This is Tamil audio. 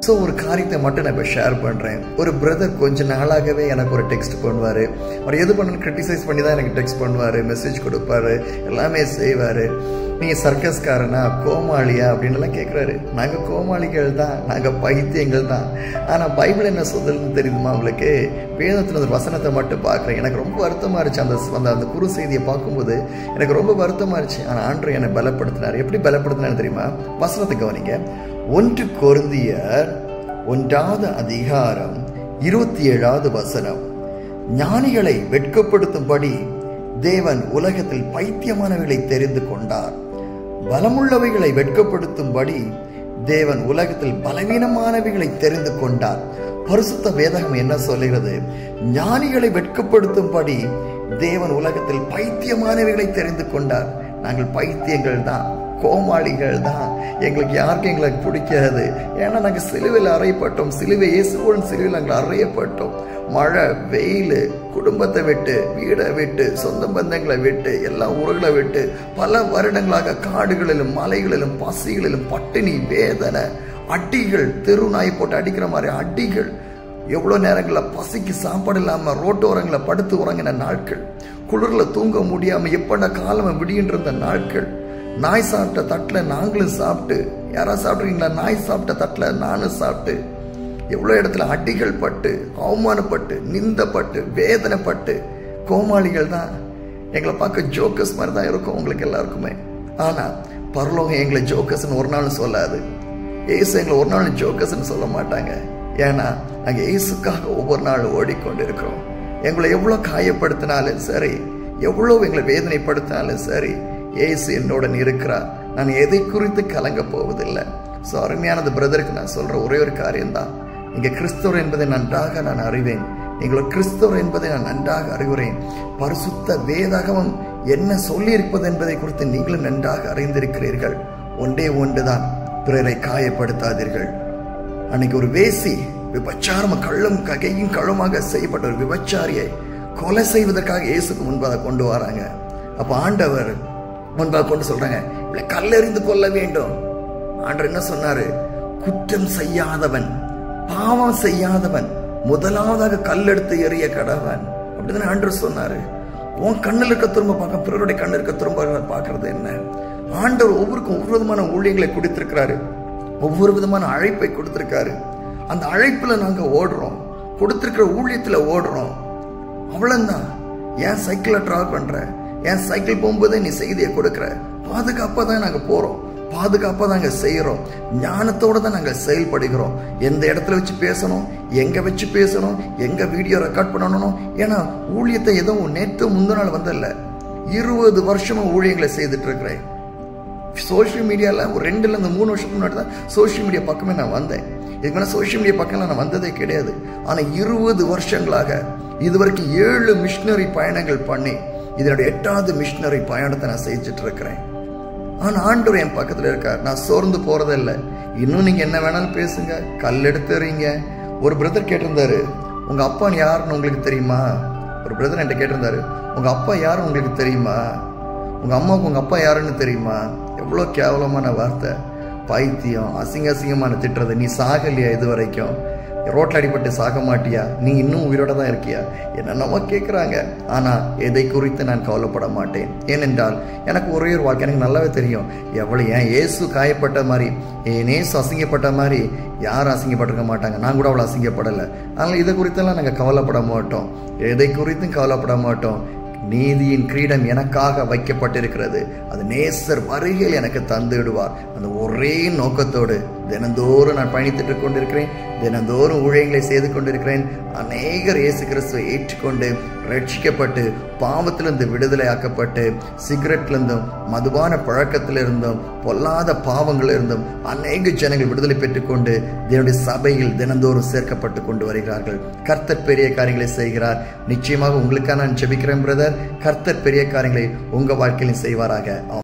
ஸோ ஒரு காரியத்தை மட்டும் நான் இப்போ ஷேர் பண்ணுறேன் ஒரு பிரதர் கொஞ்ச நாளாகவே எனக்கு ஒரு டெக்ஸ்ட் பண்ணுவார் அவர் எது பண்ணாலும் கிரிட்டிசைஸ் பண்ணி தான் எனக்கு டெக்ஸ்ட் பண்ணுவார் மெசேஜ் கொடுப்பாரு எல்லாமே செய்வார் நீங்கள் சர்க்கஸ்காரனா கோமாளியா அப்படின்னுலாம் கேட்குறாரு நாங்கள் கோமாளிகள் தான் நாங்கள் பைத்தியங்கள் தான் ஆனால் பைபிள் என்ன சொல்லுதுன்னு தெரியுமா உங்களுக்கு வேதத்தில் ஒரு வசனத்தை மட்டும் பார்க்குறேன் எனக்கு ரொம்ப வருத்தமாக இருந்துச்சு அந்த அந்த அந்த குறு செய்தியை பார்க்கும்போது எனக்கு ரொம்ப வருத்தமாக இருந்துச்சு ஆனால் ஆண்டு என்னை பலப்படுத்தினார் எப்படி பலப்படுத்தினார் தெரியுமா வசனத்தை கவனிங்க ஒன்று கொருந்தியர் ஒன்றாவது அதிகாரம் இருபத்தி ஏழாவது வசனம் ஞானிகளை வெட்கப்படுத்தும்படி தேவன் உலகத்தில் பைத்தியமானவைகளை தெரிந்து கொண்டார் பலமுள்ளவைகளை வெட்கப்படுத்தும்படி தேவன் உலகத்தில் பலவீனமானவைகளை தெரிந்து கொண்டார் பரிசுத்த வேதகம் என்ன சொல்லுகிறது ஞானிகளை வெட்கப்படுத்தும்படி தேவன் உலகத்தில் பைத்தியமானவைகளை தெரிந்து கொண்டார் நாங்கள் பைத்தியங்கள் தான் கோமாளிகள் தான் எங்களுக்கு யாருக்கும் எங்களுக்கு பிடிக்காது ஏன்னா நாங்கள் சிலுவையில் அறையப்பட்டோம் சிலுவை இயேசுவோன் சிலுவையில் நாங்கள் அறையப்பட்டோம் மழை வெயில் குடும்பத்தை விட்டு வீடை விட்டு சொந்த பந்தங்களை விட்டு எல்லா ஊர்களை விட்டு பல வருடங்களாக காடுகளிலும் மலைகளிலும் பசிகளிலும் பட்டினி வேதனை அடிகள் தெரு நாய் போட்டு அடிக்கிற மாதிரி அடிகள் எவ்வளோ நேரங்களில் பசிக்கு சாப்பாடு இல்லாமல் ரோட்டோரங்களில் படுத்து உறங்கின நாட்கள் குளிரில் தூங்க முடியாமல் எப்பட காலம் விடியின்ற நாட்கள் நாய் சாப்பிட்ட தட்டில் நாங்களும் சாப்பிட்டு யாராவது சாப்பிட்றீங்களா நாய் சாப்பிட்ட தட்டில் நானும் சாப்பிட்டு எவ்வளோ இடத்துல அடிகள் பட்டு அவமானப்பட்டு நிந்தப்பட்டு வேதனைப்பட்டு கோமாளிகள் தான் எங்களை பார்க்க ஜோக்கஸ் மாதிரி தான் இருக்கும் உங்களுக்கு எல்லாருக்குமே ஆனால் பரலோகம் எங்களை ஜோக்கஸ்ன்னு ஒரு நாள் சொல்லாது ஏசு எங்களை ஒரு நாள் ஜோக்கஸ்ன்னு சொல்ல மாட்டாங்க ஏன்னா நாங்கள் ஏசுக்காக ஒவ்வொரு நாள் ஓடிக்கொண்டு இருக்கிறோம் எங்களை எவ்வளோ காயப்படுத்தினாலும் சரி எவ்வளோ எங்களை வேதனைப்படுத்தினாலும் சரி ஏசு என்னுடன் இருக்கிறார் நான் எதை குறித்து கலங்க போவதில்லை ஸோ அருமையானது பிரதருக்கு நான் சொல்ற ஒரே ஒரு காரியம்தான் நீங்க கிறிஸ்தவர் என்பதை நன்றாக நான் அறிவேன் நீங்கள் கிறிஸ்தவர் என்பதை நான் நன்றாக அறிவுறேன் பரிசுத்த வேதாகமம் என்ன சொல்லி இருப்பது என்பதை குறித்து நீங்களும் நன்றாக அறிந்திருக்கிறீர்கள் ஒன்றே ஒன்றுதான் பிறரை காயப்படுத்தாதீர்கள் அன்னைக்கு ஒரு வேசி விபச்சாரம் கள்ளும் ககையும் கழுமாக செய்யப்பட்ட ஒரு விபச்சாரியை கொலை செய்வதற்காக இயேசுக்கு முன்பாக கொண்டு வராங்க அப்ப ஆண்டவர் முன்பாக கொண்டு சொல்றாங்க இவளை கல்லெறிந்து கொள்ள வேண்டும் ஆண்டவர் என்ன சொன்னாரு குற்றம் செய்யாதவன் பாவம் செய்யாதவன் முதலாவதாக கல்லெடுத்து எறிய கடவன் அப்படிதானே ஆண்டவர் சொன்னாரு உன் கண்ணில் இருக்க திரும்ப பார்க்க பிறருடைய கண்ணில் இருக்க திரும்ப பார்க்கறது என்ன ஆண்டவர் ஒவ்வொருக்கும் ஒவ்வொரு விதமான ஊழியங்களை கொடுத்திருக்கிறாரு ஒவ்வொரு விதமான அழைப்பை கொடுத்திருக்காரு அந்த அழைப்புல நாங்க ஓடுறோம் கொடுத்திருக்கிற ஊழியத்துல ஓடுறோம் அவ்வளவுதான் ஏன் சைக்கிளை டிராவல் பண்ற ஏன் சைக்கிள் போகும்போதே நீ செய்தியை கொடுக்குற பாதுகாப்பாக தான் நாங்கள் போகிறோம் பாதுகாப்பாக தான் நாங்கள் செய்கிறோம் ஞானத்தோடு தான் நாங்கள் செயல்படுகிறோம் எந்த இடத்துல வச்சு பேசணும் எங்கே வச்சு பேசணும் எங்கே வீடியோ ரெக்கார்ட் பண்ணணும் ஏன்னா ஊழியத்தை எதுவும் நேற்று முந்தின நாள் வந்ததில்ல இருபது வருஷமாக ஊழியங்களை செய்துட்டு இருக்கிறேன் சோஷியல் மீடியாவில் ஒரு ரெண்டுலேருந்து மூணு வருஷத்துக்கு முன்னாடி தான் சோஷியல் மீடியா பக்கமே நான் வந்தேன் இதுக்கு மேலே சோஷியல் மீடியா பக்கம்லாம் நான் வந்ததே கிடையாது ஆனால் இருபது வருஷங்களாக இதுவரைக்கும் ஏழு மிஷினரி பயணங்கள் பண்ணி இதனுடைய எட்டாவது மிஷினரி பயணத்தை நான் செஞ்சுட்டு இருக்கிறேன் ஆனா ஆண்டவர் என் பக்கத்துல இருக்கார் நான் சோர்ந்து போறதில்ல இன்னும் நீங்க என்ன வேணாலும் பேசுங்க கல் எடுத்துறீங்க ஒரு பிரதர் கேட்டிருந்தாரு உங்க அப்பா யாருன்னு உங்களுக்கு தெரியுமா ஒரு பிரதர் என்கிட்ட கேட்டிருந்தாரு உங்க அப்பா யாருன்னு உங்களுக்கு தெரியுமா உங்க அம்மாவுக்கு உங்க அப்பா யாருன்னு தெரியுமா எவ்வளோ கேவலமான வார்த்தை பைத்தியம் அசிங்க அசிங்கமான திட்டுறது நீ சாகலையா இது வரைக்கும் ரோட்ல அடிபட்டு சாக மாட்டியா நீ இன்னும் உயிரோட தான் இருக்கியா என்னென்னமோ கேட்குறாங்க ஆனால் எதை குறித்து நான் கவலைப்பட மாட்டேன் ஏனென்றால் எனக்கு ஒரே ஒரு வாழ்க்கை எனக்கு நல்லாவே தெரியும் எவ்வளோ ஏன் ஏசு காயப்பட்ட மாதிரி ஏன் ஏசு அசிங்கப்பட்ட மாதிரி யாரும் அசிங்கப்பட்டிருக்க மாட்டாங்க நான் கூட அவ்வளோ அசிங்கப்படலை அதனால் இதை குறித்தெல்லாம் நாங்கள் கவலைப்பட மாட்டோம் எதை குறித்தும் கவலைப்பட மாட்டோம் நீதியின் கிரீடம் எனக்காக வைக்கப்பட்டிருக்கிறது அது நேசர் வருகையில் எனக்கு தந்து விடுவார் அந்த ஒரே நோக்கத்தோடு தினந்தோறும் நான் பயணித்துட்டு கொண்டிருக்கிறேன் தினந்தோறும் ஊழியங்களை செய்து கொண்டிருக்கிறேன் அநேகர் இயேசு கிறிஸ்துவை ஏற்றுக்கொண்டு ரட்சிக்கப்பட்டு பாவத்திலிருந்து விடுதலை ஆக்கப்பட்டு சிகரெட்லேருந்தும் மதுபான பழக்கத்திலிருந்தும் பொல்லாத பாவங்களிலிருந்தும் அநேக ஜனங்கள் விடுதலை பெற்றுக்கொண்டு தேவனுடைய சபையில் தினந்தோறும் சேர்க்கப்பட்டு கொண்டு வருகிறார்கள் கர்த்தர் பெரிய காரியங்களை செய்கிறார் நிச்சயமாக உங்களுக்காக நான் ஜெபிக்கிறேன் பிரதர் கர்த்தர் பெரிய காரியங்களை உங்க வாழ்க்கையிலும் செய்வாராக